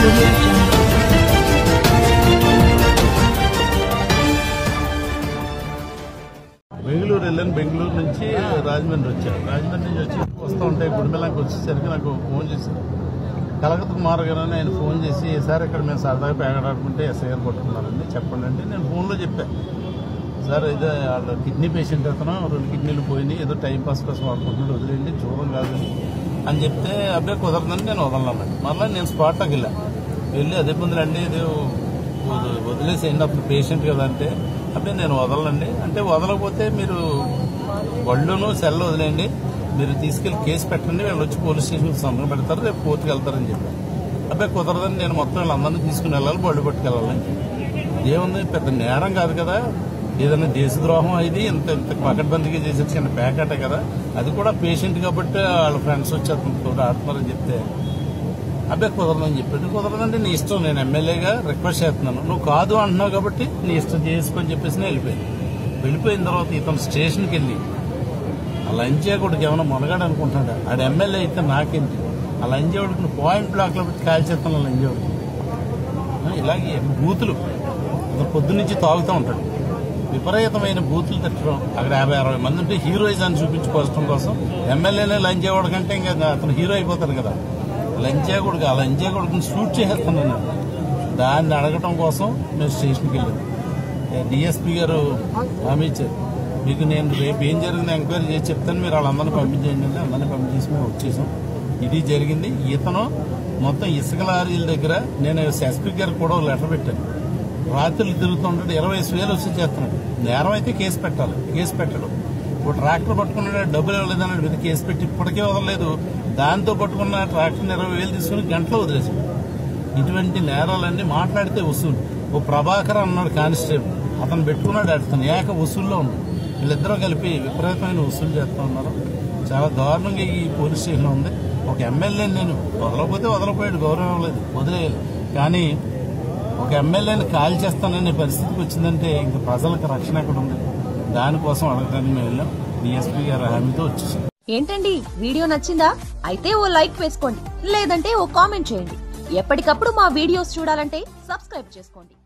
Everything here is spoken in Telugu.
audio jungle. బెంగళూరు వెళ్ళాను బెంగళూరు నుంచి రాజమండ్రి వచ్చాను రాజమండ్రి నుంచి వచ్చి వస్తూ ఉంటే గుడిమెల్లంకి వచ్చేసరికి నాకు ఫోన్ చేశారు కలకత్త కుమార్ గారు అని ఆయన ఫోన్ చేసి సార్ ఇక్కడ మేము సరదాగా పేగడాడుకుంటే ఎస్ఐ గారు పట్టుకున్నారండి చెప్పండి అంటే నేను ఫోన్లో చెప్పాను సార్ ఇదే వాళ్ళ కిడ్నీ పేషెంట్ అతను రెండు కిడ్నీలు పోయినాయి ఏదో టైం పాస్ కోసం వాడుకుంటున్నాడు వదిలేండి చూడం కాదు అని చెప్తే అబ్బాయి కుదరదని నేను వదలన్నాను మళ్ళీ నేను స్పాట్లోకి వెళ్ళా వెళ్ళి అదే పొందులండి ఇది వద- వదిలేసేయండి అతను పేషెంట్ కదా అంటే అప్పుడే నేను వదలండి అంటే వదలకపోతే మీరు బళ్ళును సెల్ వదిలేయండి మీరు తీసుకెళ్లి కేసు పెట్టండి వీళ్ళు వచ్చి పోలీస్ స్టేషన్ సంతకం పెడతారు రేపు కోర్టుకు వెళ్తారని చెప్పాను అబ్బాయి కుదరదని నేను మొత్తం వీళ్ళందరినీ తీసుకుని వెళ్ళాలి బళ్ళు పట్టుకెళ్ళాలని ఏముంది పెద్ద నేరం కాదు కదా ఏదైనా దేశద్రోహం ఇది ఇంత ఇంత పకడ్బందీగా చేసే చిన్న ప్యాకెటే కదా అది కూడా పేషెంట్ కాబట్టి వాళ్ళ ఫ్రెండ్స్ వచ్చి అతనితో ఆడుతున్నారని చెప్తే అబ్బాయి కుదరదని చెప్పాడు కుదరదంటే నీ ఇష్టం నేను ఎమ్మెల్యేగా రిక్వెస్ట్ చేస్తున్నాను నువ్వు కాదు అంటున్నావు కాబట్టి నీ ఇష్టం చేసుకొని చెప్పేసి నేను వెళ్ళిపోయాను వెళ్ళిపోయిన తర్వాత ఇతను స్టేషన్కి వెళ్ళి ఆ లంచేకుడికి ఏమైనా మొనగాడు అనుకుంటున్నాడు ఆడ ఎమ్మెల్యే అయితే నాకేంటి ఆ లంచేవాడికి పాయింట్ బ్లాక్లో పెట్టి కాల్చేస్తాను లంచేవాడికి ఆ, ఇలాగే బూతులు అతను పొద్దున్నుంచి తాగుతూ ఉంటాడు విపరీతమైన బూతులు తిట్టడం అక్కడ యాభై అరవై మంది ఉంటే హీరోయిజాన్ని చూపించుకోవడం కోసం ఎమ్మెల్యేనే లంచేవాడు కంటే ఇంకా అతను హీరో అయిపోతాడు కదా లంచేకుడికి ఆ లంచేకుడికి షూట్ చేసేస్తున్నాను నేను దాన్ని అడగటం కోసం మేము స్టేషన్కి వెళ్ళాము డిఎస్పీ గారు హామీ ఇచ్చారు మీకు నేను రేపు ఏం జరిగిందో ఎంక్వైరీ చేసి చెప్తాను మీరు వాళ్ళందరినీ పంపించేయండి అంటే అందరినీ పంపించేసి మేము వచ్చేసాం ఇది జరిగింది ఇతను మొత్తం ఇసుక లారీల దగ్గర నేను ఎస్పీ గారికి కూడా ఒక లెటర్ పెట్టాను రాత్రులు తిరుగుతుంటాడు ఇరవై ఐదు వేలు వచ్చి చేస్తున్నాడు నేరం అయితే కేసు పెట్టాలి కేసు పెట్టడు ఇప్పుడు ట్రాక్టర్ పట్టుకున్నాడు డబ్బులు ఇవ్వలేదన్నాడు మీద కేసు పెట్టి ఇప్పటికే వదలలేదు దాంతో పట్టుకున్న ట్రాక్టర్ ఇరవై వేలు తీసుకుని గంటలో వదిలేసాడు ఇటువంటి నేరాలన్నీ మాట్లాడితే వసూలు ఓ ప్రభాకర్ అన్నాడు కానిస్టేబుల్ అతను పెట్టుకున్నాడు అతను ఏక వసూల్లో ఉన్నాడు వీళ్ళిద్దరూ కలిపి విపరీతమైన వసూలు చేస్తా ఉన్నారు చాలా దారుణంగా ఈ పోలీస్ స్టేషన్లో ఉంది ఒక ఎమ్మెల్యే నేను వదలకపోతే వదలపోయాడు గౌరవం లేదు వదిలేయాలి కానీ ఒక ఎమ్మెల్యేని కాల్ చేస్తాననే పరిస్థితికి వచ్చిందంటే ఇంక ప్రజలకు రక్షణ ఎక్కడ ఉంది దానికోసం అడగడానికి మేము వెళ్ళాం డిఎస్పీ గారి హామీతో వచ్చేసాం ఏంటండి వీడియో నచ్చిందా అయితే ఓ లైక్ వేసుకోండి లేదంటే ఓ కామెంట్ చేయండి ఎప్పటికప్పుడు మా వీడియోస్ చూడాలంటే సబ్స్క్రైబ్ చేసుకోండి